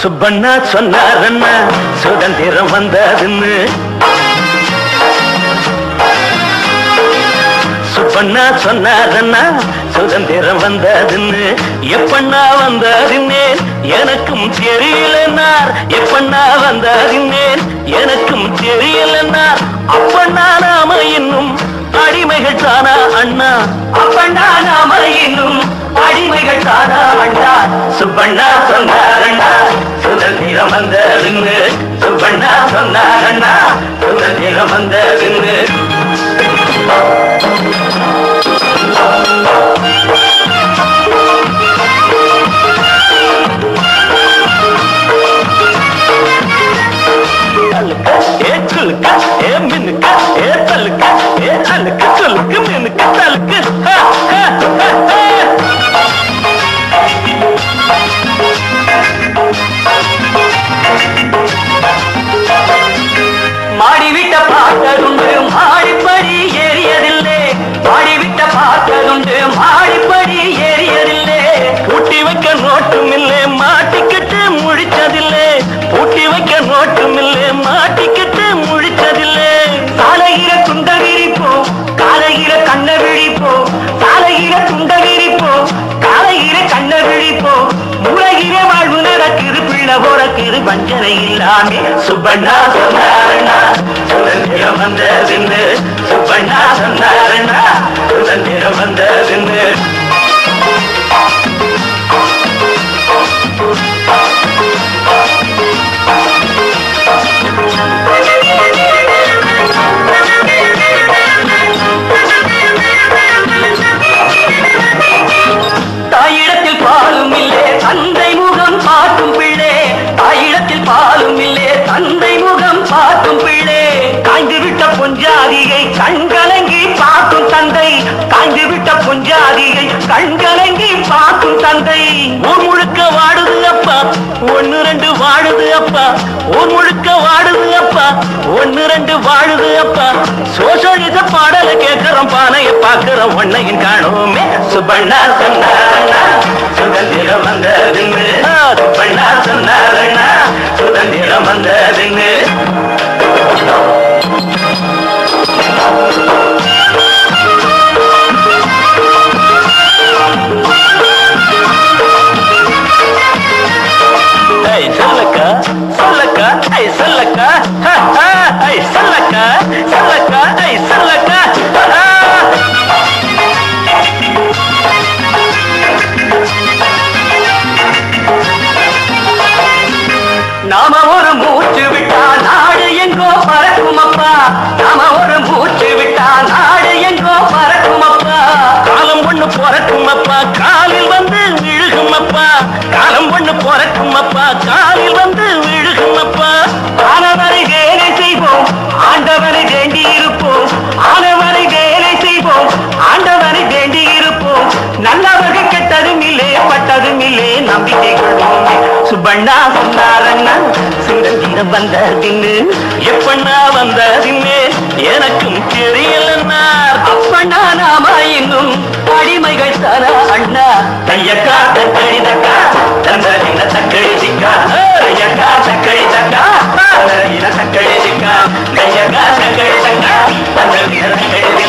சுப்பண்ணா சொன்னாரண்ணா சுதந்திரம் வந்ததுன்னு சுப்பண்ணா சொன்னாரண்ணா சுதந்திரம் வந்ததுன்னு எப்பண்ணா வந்ததுன்னேன் எனக்கும் தெரியலன்னார் எப்பண்ணா வந்ததுன்னேன் எனக்கும் தெரியலன்னார் அப்பண்ணா நாம இன்னும் அடிமைகள் தானா அண்ணா அப்பண்ணா நாம இன்னும் அடிமைகள் தானா அண்ணா சுப்பண்ணா சொன்னாரண்ணா சுதந்திரம் வந்ததுன்னு சுப்பண்ணா சொன்னாரண்ணா சுதந்திரம் வந்ததுன்னு தலுக்க ஏ குலுக்க ஏ மினுக்க ஏ தலுக்க ஏ அலுக்க குலுக்கு மினுக்க தலுக்கு ஹ, ஹ, ஹ, ஹ. மாடிவிட்ட பார்த்ததுண்டு மாடிப்படி ஏறியதில்லை மாடிவிட்ட பார்த்ததுண்டு மாடிப்படி ஏறியதில்லை பூட்டி வைக்க நோட்டும் இல்லை மாட்டிக்கிட்டு முழிச்சதில்லை பூட்டி வைக்க நோட்டும் இல்லை மாட்டிக்கிட்டு முழிச்சதில்லை காலையில துண்ட விரிப்போம் காலையில கண்ண விழிப்போம் காலையில துண்ட விரிப்போம் காலையில கண்ண விழிப்போம் மூளையில வாழ்வு நடக்குது பிள்ளை போறக்குது வஞ்சனை இல்லாமே சுப்பண்ணா சொன்னாரண்ணா சுதந்திரம் வந்ததுன்னு சுப்பண்ணா சொன்னாரண்ணா சுதந்திரம் வந்ததுன்னு தாயிடத்தில் பாலும் இல்லே தந்தை முகம் பார்க்கும் பிள்ளை தாயிடத்தில் பாலும் இல்லே தந்தை முகம் பார்க்கும் பிள்ளை காய்ந்து விட்ட பொஞ்சாதிகை கண்கலங்கி பார்க்கும் தந்தை காய்ந்து விட்ட பொஞ்சாதிகை கண்கலங்கி பார்க்கும் தந்தை ஊர் முழுக்க வாடுது அப்பா ஒன்னு ரெண்டு வாழுது அப்பா ஊர் முழுக்க வாடுது அப்பா ஒன்னு ரெண்டு வாழுது அப்பா சோசலிச பாடல கேட்கிறோம் பானைய பாக்குறோம் ஒன்னையும் காணோமே சுபண்ணா சொன்னாரண்ணா சுதந்திரம் வந்ததுன்னு ஆ, சுபண்ணா சொன்னாரண்ணா சுதந்திரம் வந்ததுன்னு ஐய் சொல்லக்கா சொல்லக்கா ஐய் சொல்லக்கா ஹ, ஹ, ஐய் சொல்லக்கா சொல்லக்கா ஐய் சொல்லக்கா ஆ. நாம ஒரு மூச்சு விட்டா நாடு எங்கோ பறக்கும் அப்பா நாம ஒரு மூச்சு விட்டா நாடு எங்கோ பறக்கும் அப்பா காலம் ஒண்ணு பிறக்கும் அப்பா காலில் வந்து விழுகும் அப்பா காலம் ஒண்ணு பிறக்கும் அப்பா காலில் வந்து விழுகும் அப்பா ஆனவரை வேலை செய்வோம் ஆண்டவரை வேண்டி இருப்போம் ஆனவரை வேலை செய்வோம் ஆண்டவரை வேண்டி இருப்போம் நல்லவர்கள் கெட்டதும் இல்லே பட்டதும் இல்லே நம்பிக்கை கொள்வோமே சுப்பண்ணா சொன்னாரண்ணா சுதந்திரம் வந்ததின்னு எப்பண்ணா வந்ததின்னு எனக்கும் தெரியலன்னார் அப்பண்ணா நாம இன்னும் அடிமைகள் தர அண்ணா தையக்கா தக்கழி தக்கா தந்தரின தக்கழி திக்கா தையக்கா தக்கழி தக்கா தந்தரின தக்கழி திக்கா தையக்கா தக்கழி தக்கா தந்தரின தக்கழி